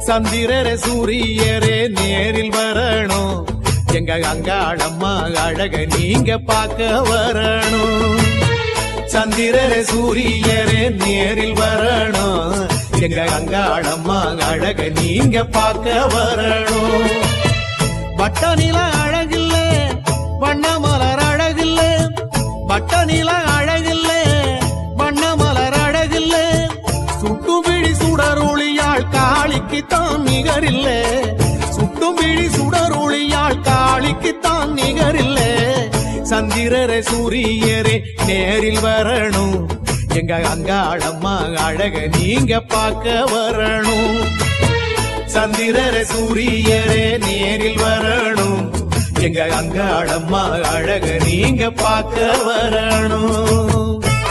சந்திரரே சூரியரே நேரில் வரணும் எங்க அங்காளம்மா அழக நீங்க பார்க்க வரணும் சந்திரரே சூரியரே நேரில் வரணும் எங்க அங்காளம்மா அழக நீங்க பார்க்க வரணும் வட்ட நில அழகில்ல வண்ண மலர் அழகில்ல வட்ட நில அழகில்ல வண்ண மலர் அழகில்ல சுட்டுவிழி சுடரொளியாள் காளிக்கு தான் நிகரில்ல சுட்டுவிழி சுடரொளியாள் காளிக்கு தான் நிகரில்ல சந்திரரே சூரியரே நேரில் வரணும் எங்க அங்காளம்மா அழக நீங்க பார்க்க வரணும் சந்திரரே சூரியரே நேரில் வரணும் எங்க அங்காளம்மா அழக நீங்க பார்க்க வரணும்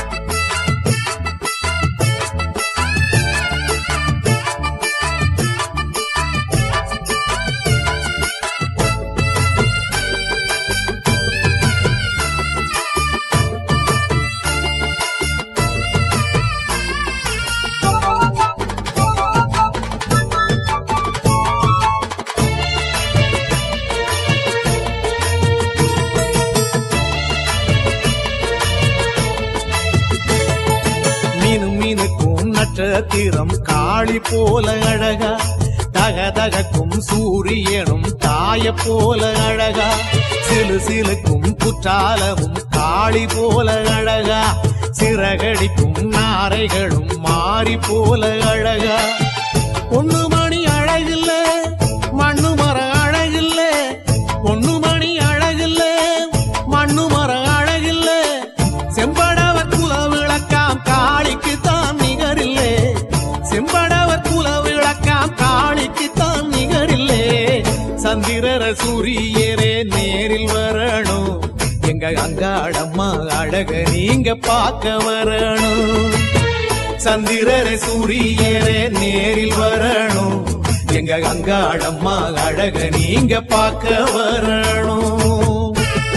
மீனும் மீனுக்கும் நட்சத்திரம் காளி போல அழகா தக தகக்கும் சூரியனும் தாய போல அழகா சிலு சிலுக்கும் குற்றாலமும் காளி போல அழகா சிறகடிக்கும் நாரைகளும் மாறி போல அழகா பொண்ணு மணி அழகில்ல மண்ணு மர அழகில்ல பொண்ணு மணி அழகில்ல மண்ணு மர அழகில்ல செம்படவர் குல விளக்காம் காளிக்கு தான் நிகரில்லே செம்படவர் குல விளக்காம் காளிக்கு தான் நிகரில்லே சந்திரர சூரியரே நேரில் வரணும் எங்க அங்காடம்மா அழக நீங்க பார்க்க வரணும் சந்திரரே சூரியரே நேரில் வரணும் எங்க அங்காடம்மா அழக நீங்க பார்க்க வரணும்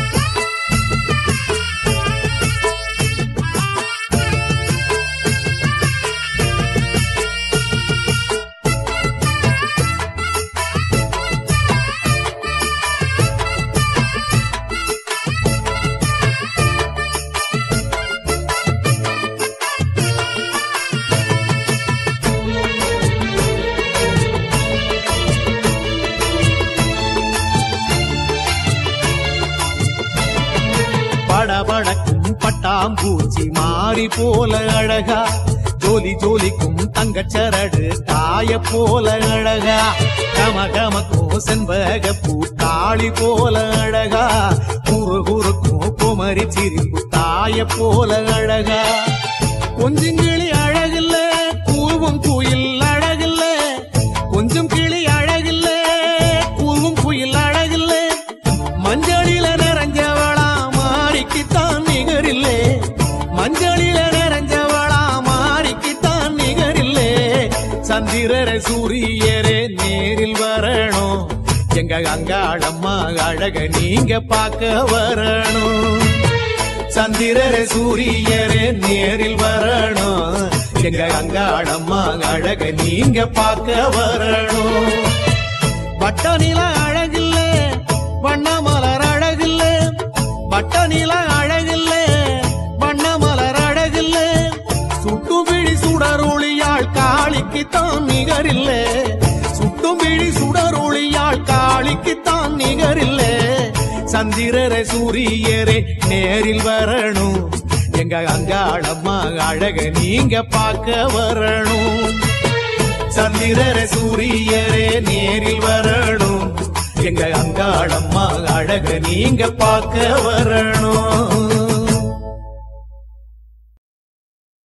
படபடக்கும் பட்டாம்பூச்சி மாறி போல அழகா ஜோலி ஜோலிக்கும் தங்கச்சரடு தாய போல அழகா கம கமக்கும் செண்பக பூ தாளி போல அழகா குறு குறுக்கும் குமரி சிரிப்பு தாய போல அழகா கொஞ்சங்கிளி அழகில்ல கூவும் குயில் அழகில்ல கொஞ்சம் கிளி அழகில்ல கூவும் குயில் அழகில்ல மஞ்சளில நிறைஞ்சவளா மாறிக்குத்தான் நிகரில்லே மஞ்சளில நிறைஞ்சவளா மாறிக்குத்தான் நிகரில்லே சந்திரரே சூரியரே நேரில் வரணும் எங்க அங்காளம்மா அழக நீங்க பார்க்க வரணும் சந்திரரே சூரியரே நேரில் வரணும் எங்க அங்காளம்மா அழக நீங்க பார்க்க வரணும் வட்ட நில அழகில்ல வண்ண மலர் அழகில்ல வட்ட நில அழகில்ல வண்ண மலர் அழகில்ல சுட்டும் விழி சுடரொளியாள் காளிக்கு தான் நிகரில்ல சுட்டும் விழி சுடரொளியாள் காளிக்கு தான் நிகரில்ல சந்திரரே சூரியரே நேரில் வரணும் எங்க அங்காளம்மா அழக நீங்க பார்க்க வரணும் சந்திரரே சூரியரே நேரில் வரணும் எங்க அங்காளம்மா அழக நீங்க பார்க்க வரணும்